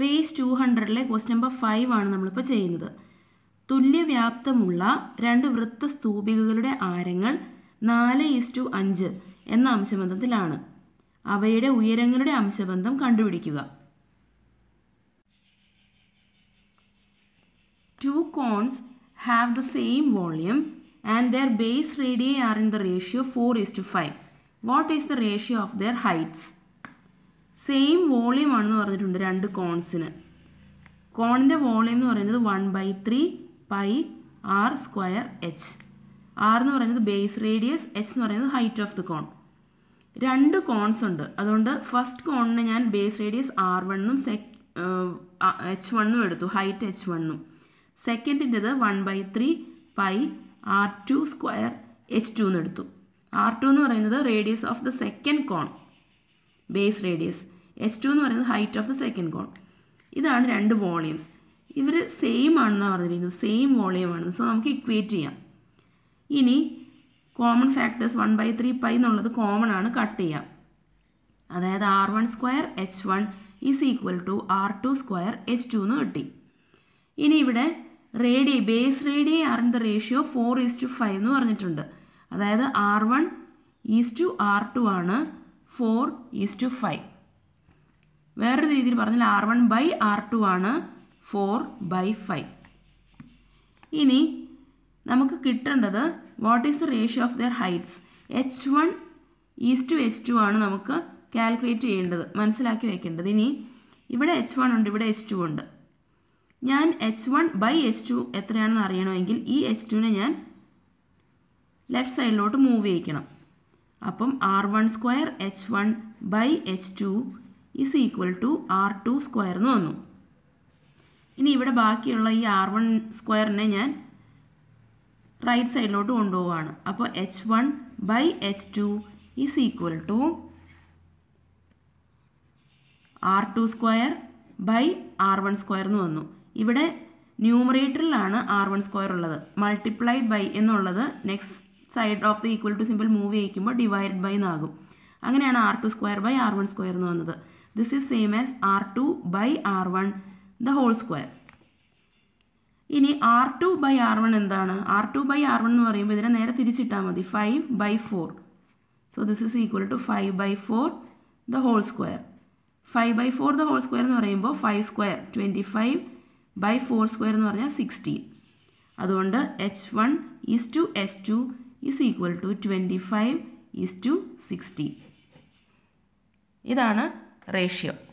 Page two ഹൺഡ്രഡിലെ question number five ആണ് നമ്മളിപ്പോൾ ചെയ്യുന്നത് തുല്യവ്യാപ്തമുള്ള രണ്ട് വൃത്ത സ്തൂപികകളുടെ ആരങ്ങൾ നാല് ഇസ്റ്റു അഞ്ച് എന്ന അംശബന്ധത്തിലാണ് അവയുടെ ഉയരങ്ങളുടെ അംശബന്ധം കണ്ടുപിടിക്കുക Two cones have the same volume and their base radii are in the ratio 4 is to 5. What is the ratio of their heights? Same volume ആണെന്ന് പറഞ്ഞിട്ടുണ്ട് രണ്ട് കോൺസിന് കോണിൻ്റെ വോളിയം എന്ന് പറയുന്നത് one by three pi R square H R എന്ന് പറയുന്നത് base radius H എന്ന് പറയുന്നത് ഹൈറ്റ് ഓഫ് ദി കോൺ രണ്ട് കോൺസ് ഉണ്ട് അതുകൊണ്ട് ഫസ്റ്റ് കോണിന് ഞാൻ ബേസ് റേഡിയസ് ആർ വണ്ണും സെക് എച്ച് വണ്ണും എടുത്തു ഹൈറ്റ് എച്ച് വണ്ണും സെക്കൻഡിൻ്റെത് one by three pi R two square H two എന്ന് എടുത്തു ആർ ടു എന്ന് പറയുന്നത് radius of the second cone base radius H two എന്ന് പറയുന്നത് height of the second cone ഇതാണ് രണ്ട് വോളിയംസ് ഇവർ സെയിം ആണെന്നാണ് പറഞ്ഞിരിക്കുന്നത് സെയിം വോളിയം ആണ് സോ നമുക്ക് ഇക്വേറ്റ് ചെയ്യാം ഇനി common factors one by three pi എന്നുള്ളത് കോമൺ ആണ് കട്ട് ചെയ്യാം അതായത് R one square H one is equal to R two square H two എന്ന് കിട്ടി ഇനി ഇവിടെ radii base radii R in the ratio four is to five എന്ന് പറഞ്ഞിട്ടുണ്ട് അതായത് R one is to R two ആണ് ഫോർ ഈസ് ടു ഫൈവ് വേറൊരു രീതിയിൽ പറഞ്ഞാൽ R one by R two ആണ് ഫോർ ബൈ ഫൈവ് ഇനി നമുക്ക് കിട്ടേണ്ടത് what is the ratio of their heights H one is to H two ആണ് നമുക്ക് കാൽക്കുലേറ്റ് ചെയ്യേണ്ടത് മനസ്സിലാക്കി വെക്കേണ്ടത് ഇനി ഇവിടെ എച്ച് വൺ ഉണ്ട് ഇവിടെ എച്ച് ടു ഉണ്ട് ഞാൻ H one by H two എത്രയാണെന്ന് അറിയണമെങ്കിൽ ഈ എച്ച് ടുവിനെ ഞാൻ ലെഫ്റ്റ് സൈഡിലോട്ട് മൂവ് ചെയ്യിക്കണം അപ്പം R one square H one by H two is equal to R two square എന്ന് വന്നു ഇനി ഇവിടെ ബാക്കിയുള്ള ഈ ആർ വൺ സ്ക്വയറിനെ ഞാൻ റൈറ്റ് സൈഡിലോട്ട് കൊണ്ടുപോവുകയാണ് അപ്പോൾ H one by H two is equal to R two square by R one square എന്ന് വന്നു ഇവിടെ ന്യൂമറേറ്ററിലാണ് ആർ വൺ സ്ക്വയർ ഉള്ളത് മൾട്ടിപ്ലൈഡ് ബൈ എന്നുള്ളത് next side of the equal to simple move ചെയ്യിക്കുമ്പോൾ ഡിവൈഡ് ബൈ എന്നാകും അങ്ങനെയാണ് R two square by R one square എന്ന് വന്നത് this is same as R two by R one the whole square ഇനി R two by R one എന്താണ് R two by R one എന്ന് പറയുമ്പോൾ ഇതിനെ നേരെ തിരിച്ചിട്ടാൽ മതി five by four so this is equal to five by four the whole square five by four the whole square എന്ന് പറയുമ്പോൾ five square twenty five by four square എന്ന് പറഞ്ഞാൽ സിക്സ്റ്റീൻ അതുകൊണ്ട് H one is to H two is equal to twenty five is to sixteen ഇതാണ് ratio